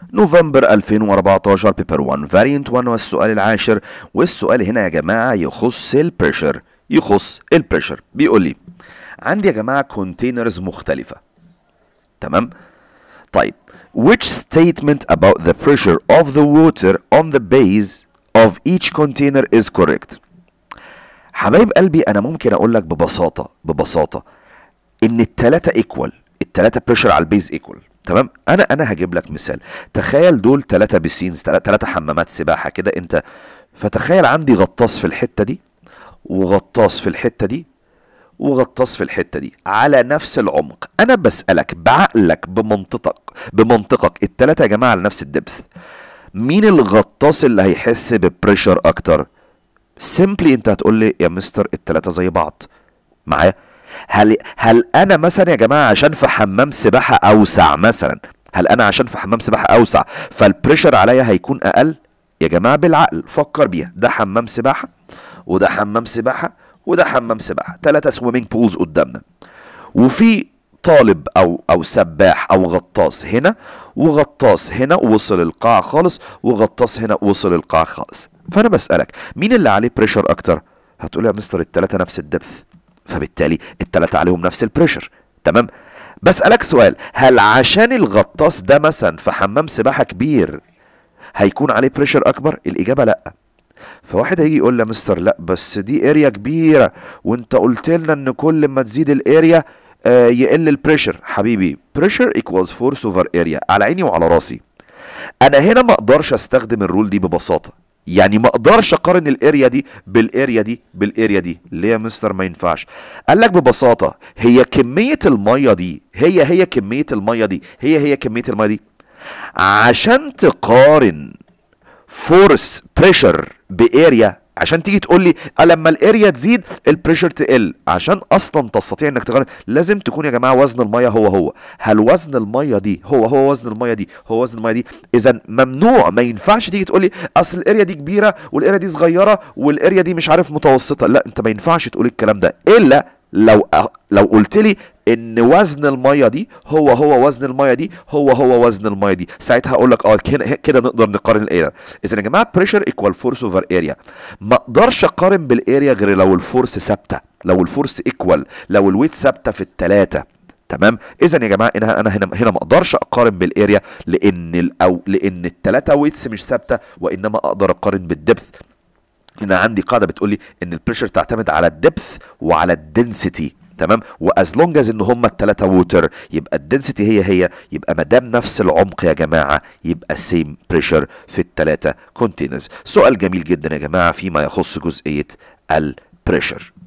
نوفمبر 2014 بيبر 1 فاريانت 1 والسؤال العاشر والسؤال هنا يا جماعة يخص البريشر يخص البريشر بيقول لي عندي يا جماعة كونتينرز مختلفة تمام طيب which statement about the pressure of the water on the base of each container is correct حبايب قلبي انا ممكن اقول لك ببساطة ببساطة ان التلاتة ايكوال التلاتة بريشر على البيز ايكوال تمام انا انا هجيب لك مثال تخيل دول تلاتة بيسينز تلاتة حمامات سباحة كده انت فتخيل عندي غطاس في الحتة دي وغطاس في الحتة دي وغطاس في الحتة دي على نفس العمق انا بسألك بعقلك بمنطقك بمنطقك التلاتة يا جماعة على نفس الدبث مين الغطاس اللي هيحس ببريشر اكتر سيمبلي انت هتقول لي يا مستر التلاتة زي بعض معايا هل هل انا مثلا يا جماعه عشان في حمام سباحه اوسع مثلا هل انا عشان في حمام سباحه اوسع فالبريشر عليا هيكون اقل يا جماعه بالعقل فكر بيها ده حمام سباحه وده حمام سباحه وده حمام سباحه ثلاثه سويمنج بولز قدامنا وفي طالب او او سباح او غطاس هنا وغطاس هنا وصل القاع خالص وغطاس هنا وصل القاع خالص فانا بسالك مين اللي عليه بريشر اكتر هتقول يا مستر الثلاثه نفس الدبث فبالتالي التلاتة عليهم نفس البريشر تمام بسألك سؤال هل عشان الغطاس ده مثلا في حمام سباحة كبير هيكون عليه بريشر أكبر الإجابة لأ فواحد هيجي يقول لي يا مستر لا بس دي اريا كبيرة وانت قلت لنا ان كل ما تزيد الاريا آه يقل البريشر حبيبي بريشر equals فورس اوفر اريا على عيني وعلى راسي انا هنا ما اقدرش استخدم الرول دي ببساطة يعني ما اقدرش اقارن الاريا دي بالاريا دي بالاريا دي ليه يا مستر ما ينفعش قال لك ببساطه هي كميه الميه دي هي هي كميه الميه دي هي هي كميه الميه دي عشان تقارن فورس بريشر باريا عشان تيجي تقول لي لما الاريا تزيد البريشر تقل عشان اصلا تستطيع انك تقارن لازم تكون يا جماعه وزن الميه هو هو هل وزن الميه دي هو هو وزن الميه دي هو وزن الميه دي اذا ممنوع ما ينفعش تيجي تقول لي اصل الاريا دي كبيره والاريا دي صغيره والاريا دي مش عارف متوسطه لا انت ما ينفعش تقول الكلام ده الا لو لو قلت لي ان وزن الميه دي هو هو وزن الميه دي هو هو وزن الميه دي ساعتها اقول لك اه كده نقدر نقارن الاريا اذا يا جماعه بريشر ايكوال فورس اوفر اريا ما اقدرش اقارن بالاريا غير لو الفورس ثابته لو الفورس ايكوال لو الويت ثابته في الثلاثه تمام اذا يا جماعه انا انا هنا هنا ما اقدرش اقارن بالاريا لان او لان الثلاثه ويتس مش ثابته وانما اقدر اقارن بالدبث انا عندي قاعده بتقول لي ان البريشر تعتمد على الدبث وعلى الدنسيتي تمام واز لونج از ان هم الثلاثه ووتر يبقى الدنسيتي هي هي يبقى ما دام نفس العمق يا جماعه يبقى سيم بريشر في الثلاثه كونتينرز سؤال جميل جدا يا جماعه فيما يخص جزئيه البريشر